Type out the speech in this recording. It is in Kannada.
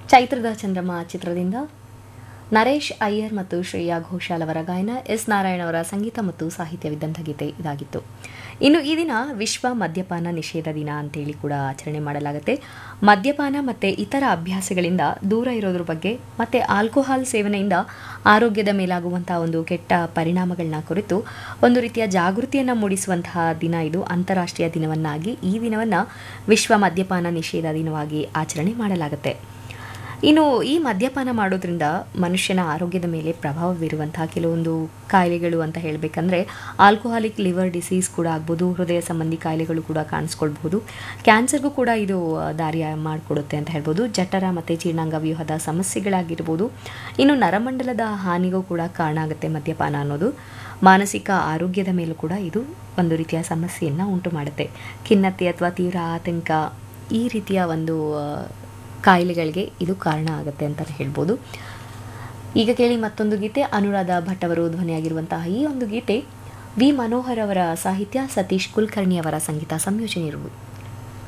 ಚೈತ್ರದ ಚಂದ್ರಮ ಚಿತ್ರದಿಂದ ನರೇಶ್ ಅಯ್ಯರ್ ಮತ್ತು ಶ್ರೇಯಾ ಘೋಷಾಲ್ ಅವರ ಗಾಯನ ಎಸ್ ನಾರಾಯಣ್ ಅವರ ಸಂಗೀತ ಮತ್ತು ಸಾಹಿತ್ಯವಿದ್ದಂಥ ಗೀತೆ ಇದಾಗಿತ್ತು ಇನ್ನು ಈ ದಿನ ವಿಶ್ವ ಮದ್ಯಪಾನ ನಿಷೇಧ ದಿನ ಅಂತೇಳಿ ಕೂಡ ಆಚರಣೆ ಮಾಡಲಾಗುತ್ತೆ ಮದ್ಯಪಾನ ಮತ್ತು ಇತರ ಅಭ್ಯಾಸಗಳಿಂದ ದೂರ ಇರೋದ್ರ ಬಗ್ಗೆ ಮತ್ತು ಆಲ್ಕೋಹಾಲ್ ಸೇವನೆಯಿಂದ ಆರೋಗ್ಯದ ಮೇಲಾಗುವಂಥ ಒಂದು ಕೆಟ್ಟ ಪರಿಣಾಮಗಳನ್ನ ಕುರಿತು ಒಂದು ರೀತಿಯ ಜಾಗೃತಿಯನ್ನು ಮೂಡಿಸುವಂತಹ ದಿನ ಇದು ಅಂತಾರಾಷ್ಟ್ರೀಯ ದಿನವನ್ನಾಗಿ ಈ ದಿನವನ್ನು ವಿಶ್ವ ಮದ್ಯಪಾನ ನಿಷೇಧ ದಿನವಾಗಿ ಆಚರಣೆ ಮಾಡಲಾಗುತ್ತೆ ಇನ್ನು ಈ ಮದ್ಯಪಾನ ಮಾಡೋದ್ರಿಂದ ಮನುಷ್ಯನ ಆರೋಗ್ಯದ ಮೇಲೆ ಪ್ರಭಾವ ಬೀರುವಂತಹ ಕೆಲವೊಂದು ಕಾಯಿಲೆಗಳು ಅಂತ ಹೇಳಬೇಕಂದ್ರೆ ಆಲ್ಕೋಹಾಲಿಕ್ ಲಿವರ್ ಡಿಸೀಸ್ ಕೂಡ ಆಗ್ಬೋದು ಹೃದಯ ಸಂಬಂಧಿ ಕಾಯಿಲೆಗಳು ಕೂಡ ಕಾಣಿಸ್ಕೊಳ್ಬಹುದು ಕ್ಯಾನ್ಸರ್ಗೂ ಕೂಡ ಇದು ಆ, ದಾರಿ ಮಾಡಿಕೊಡುತ್ತೆ ಅಂತ ಹೇಳ್ಬೋದು ಜಠರ ಮತ್ತು ಜೀರ್ಣಾಂಗ ವ್ಯೂಹದ ಸಮಸ್ಯೆಗಳಾಗಿರ್ಬೋದು ಇನ್ನು ನರಮಂಡಲದ ಹಾನಿಗೂ ಕೂಡ ಕಾರಣ ಆಗುತ್ತೆ ಮದ್ಯಪಾನ ಅನ್ನೋದು ಮಾನಸಿಕ ಆರೋಗ್ಯದ ಮೇಲೂ ಕೂಡ ಇದು ಒಂದು ರೀತಿಯ ಸಮಸ್ಯೆಯನ್ನು ಉಂಟು ಮಾಡುತ್ತೆ ಖಿನ್ನತೆ ಅಥವಾ ತೀವ್ರ ಆತಂಕ ಈ ರೀತಿಯ ಒಂದು ಆ, ಕಾಯಿಲೆಗಳಿಗೆ ಇದು ಕಾರಣ ಆಗುತ್ತೆ ಅಂತಲೇ ಹೇಳ್ಬೋದು ಈಗ ಕೇಳಿ ಮತ್ತೊಂದು ಗೀತೆ ಅನುರಾಧ ಭಟ್ ಅವರು ಧ್ವನಿಯಾಗಿರುವಂತಹ ಈ ಒಂದು ಗೀತೆ ವಿ ಮನೋಹರ್ ಅವರ ಸಾಹಿತ್ಯ ಸತೀಶ್ ಕುಲಕರ್ಣಿ ಅವರ ಸಂಗೀತ ಸಂಯೋಜನೆ ಇರುವುದು